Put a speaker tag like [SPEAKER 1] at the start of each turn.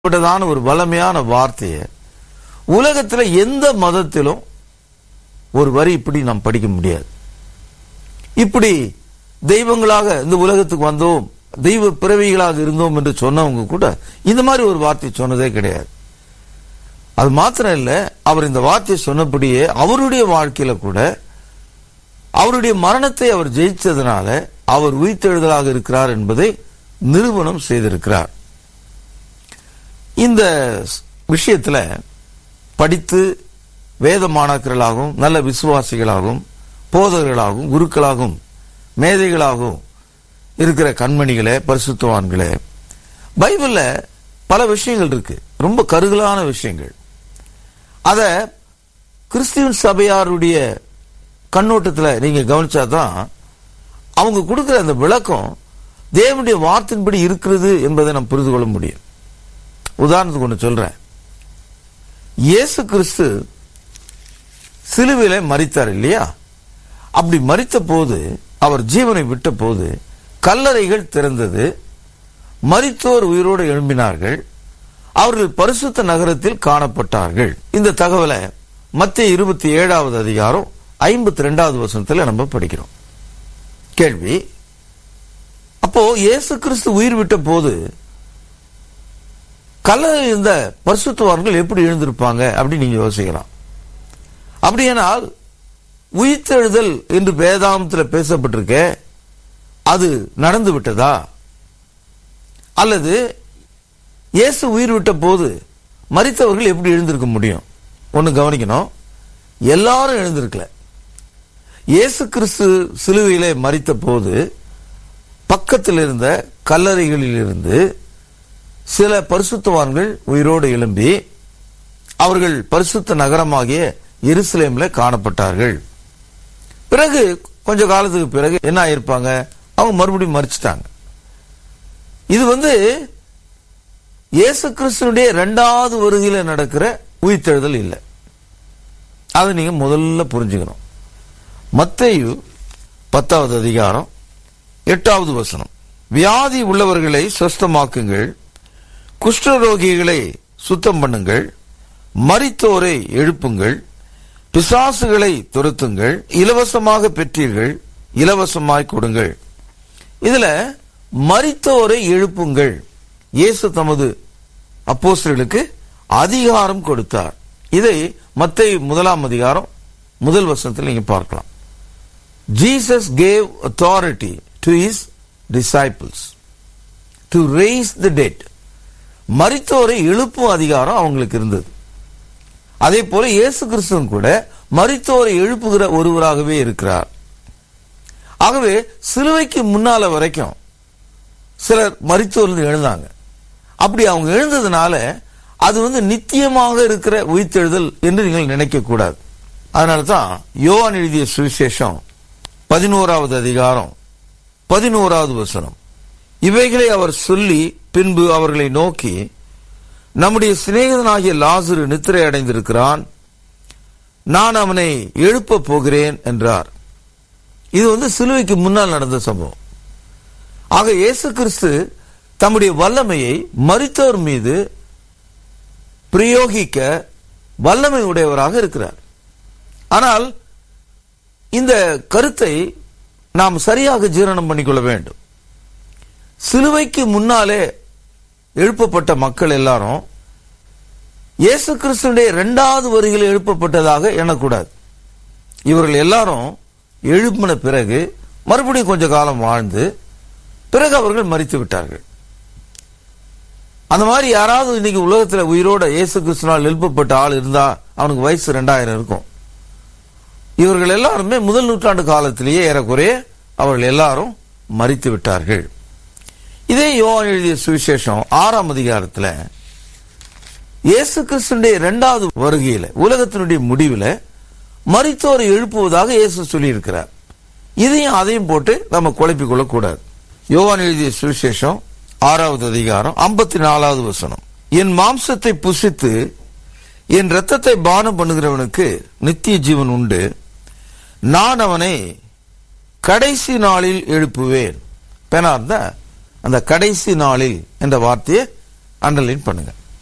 [SPEAKER 1] விட்டதான ஒரு வல்லமையான வார்த்தையை உலகத்துல எந்த மதத்திலும் ஒரு வரி இப்படி நாம் படிக்க முடியாது இப்படி தெய்வங்களாக இந்த உலகத்துக்கு வந்தோம் தெய்வ பிறவிகளாக இருந்தோம் என்று சொன்னவங்க கூட இந்த மாதிரி ஒரு வார்த்தை சொன்னதே கிடையாது அது மாத்திரம் இல்ல அவர் இந்த வார்த்தையை சொன்னபடியே அவருடைய வாழ்க்கையில கூட அவருடைய மரணத்தை அவர் ஜெயிச்சதுனால அவர் உயிர்த்தெழுதலாக இருக்கிறார் என்பதை நிரூபணம் செய்திருக்கிறார் இந்த விஷயத்துல படித்து வேத மாணாக்கர்களாகவும் நல்ல விசுவாசிகளாகவும் போதகர்களாகவும் குருக்களாகவும் மேதைகளாகவும் இருக்கிற கண்மணிகளே பரிசுத்தவான்களே பைபிள்ல பல விஷயங்கள் இருக்கு ரொம்ப கருகலான விஷயங்கள் அத கிறிஸ்டியன் சபையாருடைய கண்ணோட்டத்துல நீங்க கவனிச்சாதான் அவங்க கொடுக்கிற அந்த விளக்கம் தேவனுடைய வார்த்தையின்படி இருக்கிறது என்பதை நாம் புரிந்து கொள்ள முடியும் உதாரணத்துக்கு ஒன்று சொல்றேன் இயேசு கிறிஸ்து சிலுவையில மறித்தார் இல்லையா அப்படி மறித்த போது அவர் ஜீவனை விட்ட போது கல்லறைகள் திறந்தது மரித்தோர் உயிரோடு எழும்பினார்கள் அவர்கள் பரிசுத்த நகரத்தில் காணப்பட்டார்கள் இந்த தகவலை மத்திய இருபத்தி ஏழாவது அதிகாரம் ஐம்பத்தி ரெண்டாவது வசனத்துல நம்ம படிக்கிறோம் கேள்வி அப்போ இயேசு கிறிஸ்து உயிர் விட்ட போது கல்லறையில் இருந்த பரிசுத்தவான்கள் எப்படி எழுந்திருப்பாங்க அப்படின்னு நீங்க யோசிக்கலாம் அப்படியானால் உயிர்த்தெழுதல் என்று வேதாந்தத்தில் பேசப்பட்டிருக்க அது நடந்து விட்டதா அல்லது இயேசு உயிர் விட்ட போது மறித்தவர்கள் எப்படி எழுந்திருக்க முடியும் ஒன்னு கவனிக்கணும் எல்லாரும் எழுந்திருக்கல இயேசு கிறிஸ்து சிலுவையிலே மறித்த போது பக்கத்தில் இருந்த கல்லறைகளில் இருந்து சில பரிசுத்தவான்கள் உயிரோடு எழும்பி அவர்கள் பரிசுத்த நகரமாகிய எருசலேம்ல காணப்பட்டார்கள் பிறகு கொஞ்ச காலத்துக்கு பிறகு என்ன ஆயிருப்பாங்க அவங்க மறுபடியும் மறிச்சிட்டாங்க இது வந்து இயேசு கிறிஸ்துனுடைய இரண்டாவது வருகையில நடக்கிற உயிர்த்தெழுதல் இல்லை அதை நீங்க முதல்ல புரிஞ்சுக்கணும் மத்தேயு பத்தாவது அதிகாரம் எட்டாவது வசனம் வியாதி உள்ளவர்களை சுஸ்தமாக்குங்கள் குஷ்டரோகிகளை சுத்தம் பண்ணுங்கள் மரித்தோரை எழுப்புங்கள் பிசாசுகளை துரத்துங்கள் இலவசமாக பெற்றீர்கள் இலவசமாய் கொடுங்கள் இதுல மரித்தோரை எழுப்புங்கள் இயேசு தமது அப்போஸ்தலர்களுக்கு அதிகாரம் கொடுத்தார் இதை மத்திய முதலாம் அதிகாரம் முதல் வசனத்தில் நீங்க பார்க்கலாம் Jesus gave authority to his disciples to raise the dead மரித்தோரை எழுப்பும் அதிகாரம் அவங்களுக்கு இருந்தது அதே போல இயேசு கிறிஸ்துவும் கூட மரித்தோரை எழுப்புகிற ஒருவராகவே இருக்கிறார் ஆகவே சிலுவைக்கு முன்னால வரைக்கும் சிலர் மரித்தோர்ந்து எழுந்தாங்க அப்படி அவங்க எழுந்ததுனால அது வந்து நித்தியமாக இருக்கிற உயிர்த்தெழுதல் என்று நீங்கள் நினைக்க கூடாது அதனால தான் யோவான் எழுதிய சுவிசேஷம் பதினோராவது அதிகாரம் பதினோராவது வசனம் இவைகளை அவர் சொல்லி பின்பு அவர்களை நோக்கி நம்முடைய சிநேகிதனாகிய லாசுரு நித்திரை அடைந்திருக்கிறான் நான் அவனை எழுப்ப போகிறேன் என்றார் இது வந்து சிலுவைக்கு முன்னால் நடந்த சம்பவம் ஆக இயேசு கிறிஸ்து தம்முடைய வல்லமையை மரித்தோர் மீது பிரயோகிக்க வல்லமை உடையவராக இருக்கிறார் ஆனால் இந்த கருத்தை நாம் சரியாக ஜீரணம் பண்ணிக்கொள்ள வேண்டும் சிலுவைக்கு முன்னாலே எழுப்பப்பட்ட மக்கள் எல்லாரும் இயேசு கிறிஸ்துடைய இரண்டாவது வருகையில் எழுப்பப்பட்டதாக எண்ணக்கூடாது இவர்கள் எல்லாரும் எழுப்பின பிறகு மறுபடியும் கொஞ்ச காலம் வாழ்ந்து பிறகு அவர்கள் மறித்து விட்டார்கள் அந்த மாதிரி யாராவது இன்னைக்கு உலகத்துல உயிரோட இயேசு கிறிஸ்துனால் எழுப்பப்பட்ட ஆள் இருந்தா அவனுக்கு வயசு ரெண்டாயிரம் இருக்கும் இவர்கள் எல்லாருமே முதல் நூற்றாண்டு காலத்திலேயே ஏறக்குறைய அவர்கள் எல்லாரும் மறித்து விட்டார்கள் இதே யோவான் எழுதிய சுவிசேஷம் ஆறாம் அதிகாரத்துல இயேசு கிறிஸ்துடைய இரண்டாவது வருகையில உலகத்தினுடைய முடிவில் மரித்தோரை எழுப்புவதாக இயேசு சொல்லியிருக்கிறார் இதையும் அதையும் போட்டு நம்ம குழப்பிக் கொள்ளக்கூடாது யோவான் எழுதிய சுவிசேஷம் ஆறாவது அதிகாரம் ஐம்பத்தி நாலாவது வசனம் என் மாம்சத்தை புசித்து என் ரத்தத்தை பானம் பண்ணுகிறவனுக்கு நித்திய ஜீவன் உண்டு நான் அவனை கடைசி நாளில் எழுப்புவேன் பேனா இருந்தா அந்த கடைசி நாளில் என்ற வார்த்தையை அண்டர்லைன் பண்ணுங்க